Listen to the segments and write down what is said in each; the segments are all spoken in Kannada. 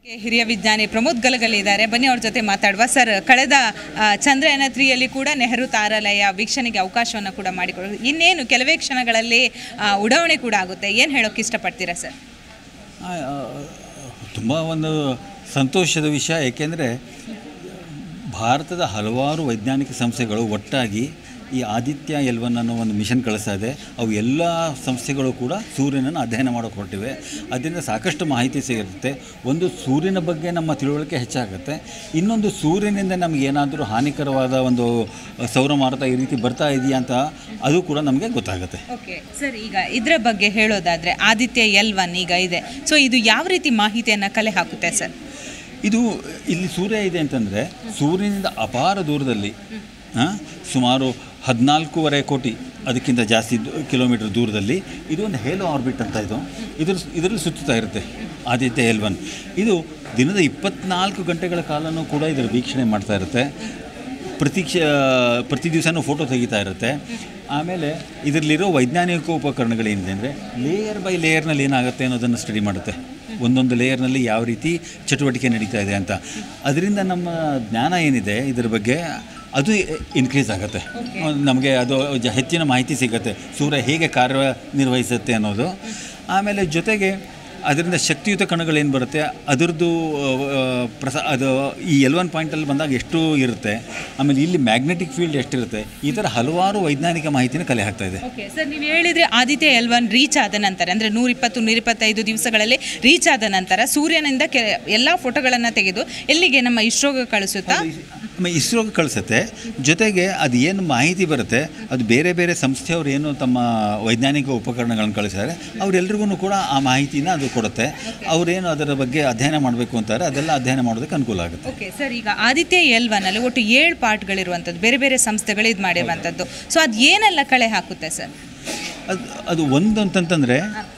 ಹಿರಿಯ ವಿಜ್ಞಾನಿ ಪ್ರಮೋದ್ ಗಲಗಲಿ ಇದ್ದಾರೆ ಬನ್ನಿ ಅವ್ರ ಜೊತೆ ಮಾತಾಡುವ ಸರ್ ಕಳೆದ ಆ, ಚಂದ್ರಯಾನ ತ್ರೀಯಲ್ಲಿ ಕೂಡ ನೆಹರು ತಾರಾಲಯ ವೀಕ್ಷಣೆಗೆ ಅವಕಾಶವನ್ನು ಕೂಡ ಮಾಡಿಕೊಡು ಇನ್ನೇನು ಕೆಲವೇ ಕ್ಷಣಗಳಲ್ಲಿ ಆ, ಉಡಾವಣೆ ಕೂಡ ಆಗುತ್ತೆ ಏನು ಹೇಳೋಕೆ ಇಷ್ಟಪಡ್ತೀರಾ ಸರ್ ತುಂಬ ಒಂದು ಸಂತೋಷದ ವಿಷಯ ಏಕೆಂದರೆ ಭಾರತದ ಹಲವಾರು ವೈಜ್ಞಾನಿಕ ಸಂಸ್ಥೆಗಳು ಒಟ್ಟಾಗಿ ಈ ಆದಿತ್ಯ ಎಲ್ವನ್ ಅನ್ನೋ ಒಂದು ಮಿಷನ್ ಕಳಿಸ್ತಾ ಇದೆ ಅವು ಎಲ್ಲ ಸಂಸ್ಥೆಗಳು ಕೂಡ ಸೂರ್ಯನನ್ನು ಅಧ್ಯಯನ ಮಾಡೋಕೆ ಹೊರಟಿವೆ ಅದರಿಂದ ಸಾಕಷ್ಟು ಮಾಹಿತಿ ಸಿಗುತ್ತೆ ಒಂದು ಸೂರ್ಯನ ಬಗ್ಗೆ ನಮ್ಮ ತಿಳುವಳಿಕೆ ಹೆಚ್ಚಾಗುತ್ತೆ ಇನ್ನೊಂದು ಸೂರ್ಯನಿಂದ ನಮಗೆ ಏನಾದರೂ ಹಾನಿಕರವಾದ ಒಂದು ಸೌರಮಾರುತ ಈ ರೀತಿ ಬರ್ತಾ ಇದೆಯಾ ಅಂತ ಅದು ಕೂಡ ನಮಗೆ ಗೊತ್ತಾಗುತ್ತೆ ಓಕೆ ಸರ್ ಈಗ ಇದರ ಬಗ್ಗೆ ಹೇಳೋದಾದರೆ ಆದಿತ್ಯ ಎಲ್ ಒನ್ ಈಗ ಇದೆ ಸೊ ಇದು ಯಾವ ರೀತಿ ಮಾಹಿತಿಯನ್ನು ಕಲೆ ಹಾಕುತ್ತೆ ಸರ್ ಇದು ಇಲ್ಲಿ ಸೂರ್ಯ ಇದೆ ಅಂತಂದರೆ ಸೂರ್ಯನಿಂದ ಅಪಾರ ದೂರದಲ್ಲಿ ಆ, ಸುಮಾರು ಹದಿನಾಲ್ಕೂವರೆ ಕೋಟಿ ಅದಕ್ಕಿಂತ ಜಾಸ್ತಿ ದೂ- ಕಿಲೋಮೀಟರ್ ದೂರದಲ್ಲಿ ಇದು ಒಂದು ಹೇಲೋ ಆರ್ಬಿಟ್ ಅಂತ ಇದು ಇದ್ರ ಇದರಲ್ಲಿ ಸುತ್ತುತ್ತಾ ಇರುತ್ತೆ ಆದಿತ್ಯ ಎಲ್ ಒನ್ ಇದು ದಿನದ ಇಪ್ಪತ್ನಾಲ್ಕು ಗಂಟೆಗಳ ಕಾಲನೂ ಕೂಡ ಇದರ ವೀಕ್ಷಣೆ ಮಾಡ್ತಾ ಇರುತ್ತೆ ಪ್ರತಿ ಕ್ಷ ಪ್ರತಿ ದಿವಸನೂ ಫೋಟೋ ತೆಗಿತಾ ಇರುತ್ತೆ ಆಮೇಲೆ ಇದರಲ್ಲಿರೋ ವೈಜ್ಞಾನಿಕ ಉಪಕರಣಗಳೇನಿದೆ ಅಂದರೆ ಲೇಯರ್ ಬೈ ಲೇಯರ್ನಲ್ಲಿ ಏನಾಗುತ್ತೆ ಅನ್ನೋದನ್ನು ಸ್ಟಡಿ ಮಾಡುತ್ತೆ ಒಂದೊಂದು ಲೇಯರ್ನಲ್ಲಿ ಯಾವ ರೀತಿ ಚಟುವಟಿಕೆ ನಡೀತಾ ಇದೆ ಅಂತ ಅದರಿಂದ ನಮ್ಮ ಜ್ಞಾನ ಏನಿದೆ ಇದರ ಬಗ್ಗೆ ಅದು ಇನ್ಕ್ರೀಸ್ ಆಗುತ್ತೆ ನಮಗೆ ಅದು ಜ- ಹೆಚ್ಚಿನ ಮಾಹಿತಿ ಸಿಗುತ್ತೆ ಸೂರ್ಯ ಹೇಗೆ ಕಾರ್ಯನಿರ್ವಹಿಸುತ್ತೆ ಅನ್ನೋದು ಆಮೇಲೆ ಜೊತೆಗೆ ಅದರಿಂದ ಶಕ್ತಿಯುತ ಕಣಗಳೇನು ಬರುತ್ತೆ ಅದರದ್ದು ಪ್ರಸ ಅದು ಈ ಎಲ್ ಒನ್ ಪಾಯಿಂಟಲ್ಲಿ ಬಂದಾಗ ಎಷ್ಟು ಇರುತ್ತೆ ಆಮೇಲೆ ಇಲ್ಲಿ ಮ್ಯಾಗ್ನೆಟಿಕ್ ಫೀಲ್ಡ್ ಎಷ್ಟಿರುತ್ತೆ ಈ ಥರ ಹಲವಾರು ವೈಜ್ಞಾನಿಕ ಮಾಹಿತಿನ ಕಲೆ ಹಾಕ್ತಾ ಇದೆ ಓಕೆ ಸರ್ ನೀವು ಹೇಳಿದ್ರೆ ಆದಿತ್ಯ ಎಲ್ ಒನ್ ರೀಚ್ ಆದ ನಂತರ ಅಂದರೆ ನೂರಿಪ್ಪತ್ತು ನೂರಿಪ್ಪತ್ತೈದು ದಿವಸಗಳಲ್ಲಿ ರೀಚ್ ಆದ ನಂತರ ಸೂರ್ಯನಿಂದ ಕೆ ಎಲ್ಲ ಫೋಟೋಗಳನ್ನು ತೆಗೆದು ಎಲ್ಲಿಗೆ ನಮ್ಮ ಇಸ್ರೋಗೆ ಕಳಿಸುತ್ತಾ ಆಮೇಲೆ ಇಸ್ರೋಗೆ ಕಳಿಸುತ್ತೆ ಜೊತೆಗೆ ಅದು ಏನು ಮಾಹಿತಿ ಬರುತ್ತೆ ಅದು ಬೇರೆ ಬೇರೆ ಸಂಸ್ಥೆಯವರು ಏನು ತಮ್ಮ ವೈಜ್ಞಾನಿಕ ಉಪಕರಣಗಳನ್ನು ಕಳಿಸಿದ್ದಾರೆ ಅವರೆಲ್ರಿಗೂ ಕೂಡ ಆ ಮಾಹಿತಿನ ಅದು ಕೊಡುತ್ತೆ ಅವರೇನು ಅದರ ಬಗ್ಗೆ ಅಧ್ಯಯನ ಮಾಡಬೇಕು ಅಂತಾರೆ ಅದೆಲ್ಲ ಅಧ್ಯಯನ ಮಾಡೋದಕ್ಕೆ ಅನುಕೂಲ ಆಗುತ್ತೆ ಓಕೆ ಸರ್ ಈಗ ಆದಿತ್ಯ ಎಲ್ ಒನ್ ಅಲ್ಲಿ ಒಟ್ಟು ಏಳು ಪಾರ್ಟ್ಗಳಿರುವಂಥದ್ದು ಬೇರೆ ಬೇರೆ ಸಂಸ್ಥೆಗಳು ಇದು ಮಾಡಿರುವಂಥದ್ದು ಸೊ ಅದು ಏನೆಲ್ಲ ಕಳೆ ಹಾಕುತ್ತೆ ಸರ್ ಅದು ಅದು ಒಂದು ಅಂತಂತಂದರೆ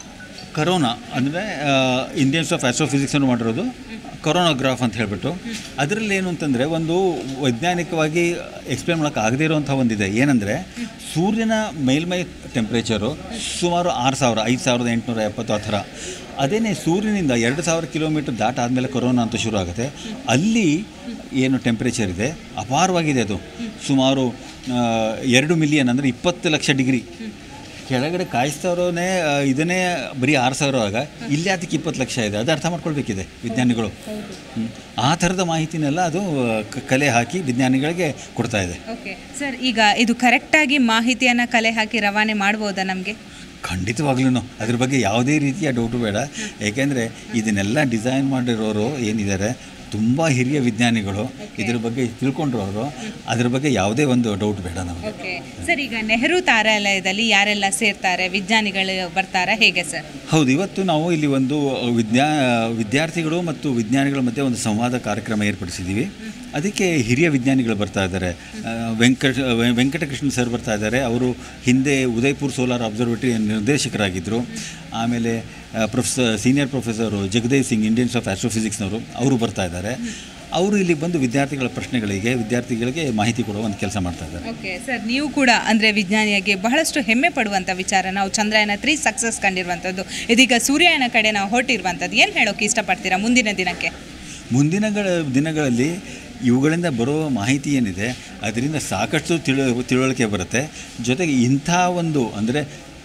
ಕರೋನಾ ಅಂದರೆ ಇಂಡಿಯನ್ಸ್ ಆಫ್ ಆಸ್ಟ್ರೋಫಿಸಿಕ್ಸನ್ನು ಮಾಡಿರೋದು ಕೊರೋನಾಗ್ರಾಫ್ ಅಂತ ಹೇಳಿಬಿಟ್ಟು ಅದರಲ್ಲಿ ಏನು ಅಂತಂದರೆ ಒಂದು ವೈಜ್ಞಾನಿಕವಾಗಿ ಎಕ್ಸ್ಪ್ಲೇನ್ ಮಾಡೋಕ್ಕೆ ಆಗದೇ ಇರುವಂಥ ಒಂದಿದೆ ಏನಂದರೆ ಸೂರ್ಯನ ಮೇಲ್ಮೈ ಟೆಂಪ್ರೇಚರು ಸುಮಾರು ಆರು ಸಾವಿರ ಐದು ಸಾವಿರದ ಎಂಟುನೂರ ಎಪ್ಪತ್ತು ಆ ಥರ ಅದೇನೇ ಸೂರ್ಯನಿಂದ ಎರಡು ಸಾವಿರ ಕಿಲೋಮೀಟರ್ ದಾಟ ಆದಮೇಲೆ ಕೊರೋನಾ ಅಂತ ಶುರು ಆಗುತ್ತೆ ಅಲ್ಲಿ ಏನು ಟೆಂಪ್ರೇಚರ್ ಇದೆ ಅಪಾರವಾಗಿದೆ ಅದು ಸುಮಾರು ಆ, ಎರಡು ಮಿಲಿಯನ್ ಅಂದರೆ ಇಪ್ಪತ್ತು ಲಕ್ಷ ಡಿಗ್ರಿ ಕೆಳಗಡೆ ಕಾಯಿಸ್ತಾ ಇರೋನೇ ಆ, ಇದನ್ನೇ ಬರೀ ಆರು ಸಾವಿರ ಆಗ ಇಲ್ಲಿ ಅದಕ್ಕೆ ಇಪ್ಪತ್ತು ಲಕ್ಷ ಇದೆ ಅದು ಅರ್ಥ ಮಾಡ್ಕೊಳ್ಬೇಕಿದೆ ವಿಜ್ಞಾನಿಗಳು ಹ್ಮ್. ಆ ಥರದ ಮಾಹಿತಿನೆಲ್ಲ ಅದು ಆ, ಕ- ಕಲೆ ಹಾಕಿ ವಿಜ್ಞಾನಿಗಳಿಗೆ ಕೊಡ್ತಾ ಇದೆ ಓಕೆ ಸರ್ ಈಗ ಇದು ಕರೆಕ್ಟಾಗಿ ಮಾಹಿತಿಯನ್ನು ಕಲೆ ಹಾಕಿ ರವಾನೆ ಮಾಡ್ಬೋದಾ ನಮಗೆ ಖಂಡಿತವಾಗ್ಲೂ ಅದ್ರ ಬಗ್ಗೆ ಯಾವುದೇ ರೀತಿಯ ಡೌಟು ಬೇಡ ಏಕೆಂದರೆ ಇದನ್ನೆಲ್ಲ ಡಿಸೈನ್ ಮಾಡಿರೋರು ಏನಿದ್ದಾರೆ ತುಂಬ ಹಿರಿಯ ವಿಜ್ಞಾನಿಗಳು ಇದ್ರ ಬಗ್ಗೆ ತಿಳ್ಕೊಂಡಿರೋರು ಅದ್ರ ಬಗ್ಗೆ ಯಾವುದೇ ಒಂದು ಡೌಟ್ ಬೇಡ ನಮಗೆ ಓಕೆ ಸರ್ ಈಗ ನೆಹರು ತಾರಾಲಯದಲ್ಲಿ ಯಾರೆಲ್ಲ ಸೇರ್ತಾರೆ ವಿಜ್ಞಾನಿಗಳು ಬರ್ತಾರಾ ಹೇಗೆ ಸರ್ ಹೌದು ಇವತ್ತು ನಾವು ಇಲ್ಲಿ ಒಂದು ವಿದ್ಯಾ ವಿದ್ಯಾರ್ಥಿಗಳು ಮತ್ತು ವಿಜ್ಞಾನಿಗಳ ಮಧ್ಯೆ ಒಂದು ಸಂವಾದ ಕಾರ್ಯಕ್ರಮ ಏರ್ಪಡಿಸಿದ್ದೀವಿ ಅದಕ್ಕೆ ಹಿರಿಯ ವಿಜ್ಞಾನಿಗಳು ಬರ್ತಾ ಇದ್ದಾರೆ ಆ, ವೆಂಕಟ ವೆ- ವೆಂಕಟಕೃಷ್ಣ ಸರ್ ಬರ್ತಾ ಇದ್ದಾರೆ ಅವರು ಹಿಂದೆ ಉದಯ್ಪುರ್ ಸೋಲಾರ್ ಅಬ್ಸರ್ವೇಟರಿ ನಿರ್ದೇಶಕರಾಗಿದ್ದರು ಆಮೇಲೆ professor senior professor Jagdev Singh Indians of ಆಸ್ಟ್ರೋಫಿಸಿಕ್ಸ್ನವರು ಅವರು ಬರ್ತಾ ಇದ್ದಾರೆ ಅವರು ಇಲ್ಲಿ ಬಂದು ವಿದ್ಯಾರ್ಥಿಗಳ ಪ್ರಶ್ನೆಗಳಿಗೆ ವಿದ್ಯಾರ್ಥಿಗಳಿಗೆ ಮಾಹಿತಿ ಕೊಡುವ ಒಂದು ಕೆಲಸ ಮಾಡ್ತಾ ಇದ್ದಾರೆ ಓಕೆ ಸರ್ ನೀವು ಕೂಡ ಅಂದರೆ ವಿಜ್ಞಾನಿಯಾಗಿ ಬಹಳಷ್ಟು ಹೆಮ್ಮೆ ಪಡುವಂಥ ವಿಚಾರ ನಾವು ಚಂದ್ರಯಾನ ತ್ರೀ ಸಕ್ಸಸ್ ಕಂಡಿರುವಂಥದ್ದು ಇದೀಗ ಸೂರ್ಯಯಾನ ಕಡೆ ನಾವು ಹೊರಟಿರುವಂಥದ್ದು ಏನು ಹೇಳೋಕೆ ಇಷ್ಟಪಡ್ತೀರಾ ಮುಂದಿನ ದಿನಕ್ಕೆ ಮುಂದಿನಗಳ ದಿನಗಳಲ್ಲಿ ಇವುಗಳಿಂದ ಬರೋ ಮಾಹಿತಿ ಏನಿದೆ ಅದರಿಂದ ಸಾಕಷ್ಟು ತಿಳು ತಿಳುವಳಿಕೆ ಬರುತ್ತೆ ಜೊತೆಗೆ ಇಂಥ ಒಂದು ಅಂದರೆ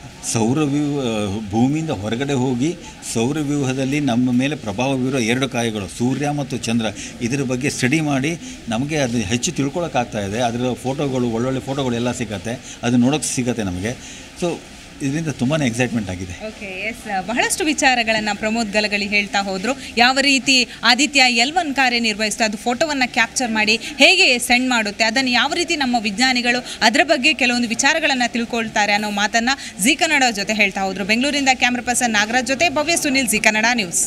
ಸೌರವ್ಯೂಹ ಭೂಮಿಯಿಂದ ಹೊರಗಡೆ ಹೋಗಿ ಸೌರವ್ಯೂಹದಲ್ಲಿ ನಮ್ಮ ಮೇಲೆ ಪ್ರಭಾವ ಬೀರೋ ಎರಡು ಕಾಯಗಳು ಸೂರ್ಯ ಮತ್ತು ಚಂದ್ರ ಇದರ ಬಗ್ಗೆ ಸ್ಟಡಿ ಮಾಡಿ ನಮಗೆ ಅದು ಹೆಚ್ಚು ತಿಳ್ಕೊಳಕ್ಕಾಗ್ತಾ ಇದೆ ಅದರ ಫೋಟೋಗಳು ಒಳ್ಳೊಳ್ಳೆ ಫೋಟೋಗಳು ಎಲ್ಲ ಸಿಗತ್ತೆ ಅದು ನೋಡೋಕ್ಕೆ ಸಿಗತ್ತೆ ನಮಗೆ ಸೊ ಇದರಿಂದ ತುಂಬಾ ಎಕ್ಸೈಟ್ಮೆಂಟ್ ಆಗಿದೆ ಓಕೆ ಎಸ್ ಬಹಳಷ್ಟು ವಿಚಾರಗಳನ್ನು ಪ್ರಮೋದ್ ಗಲಗಲಿ ಹೇಳ್ತಾ ಹೋದರು ಯಾವ ರೀತಿ ಆದಿತ್ಯ ಎಲ್ ಒನ್ ಕಾರ್ಯನಿರ್ವಹಿಸ್ತಾ ಅದು ಫೋಟೋವನ್ನು ಕ್ಯಾಪ್ಚರ್ ಮಾಡಿ ಹೇಗೆ ಸೆಂಡ್ ಮಾಡುತ್ತೆ ಅದನ್ನು ಯಾವ ರೀತಿ ನಮ್ಮ ವಿಜ್ಞಾನಿಗಳು ಅದರ ಬಗ್ಗೆ ಕೆಲವೊಂದು ವಿಚಾರಗಳನ್ನು ತಿಳ್ಕೊಳ್ತಾರೆ ಅನ್ನೋ ಮಾತನ್ನು ಜಿ ಕನ್ನಡ ಜೊತೆ ಹೇಳ್ತಾ ಹೋದರು ಬೆಂಗಳೂರಿಂದ ಕ್ಯಾಮ್ರಾ ಪರ್ಸನ್ ನಾಗರಾಜ್ ಜೊತೆ ಭವ್ಯ ಸುನಿಲ್ ಜಿ ಕನ್ನಡ ನ್ಯೂಸ್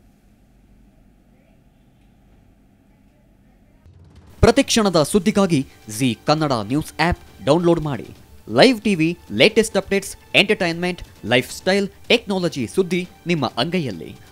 ಪ್ರತಿಕ್ಷಣದ ಸುದ್ದಿಗಾಗಿ Zee Kannada news app download ಮಾಡಿ live TV latest updates entertainment lifestyle technology ಸುದ್ದಿ ನಿಮ್ಮ ಅಂಗೈಯಲ್ಲಿ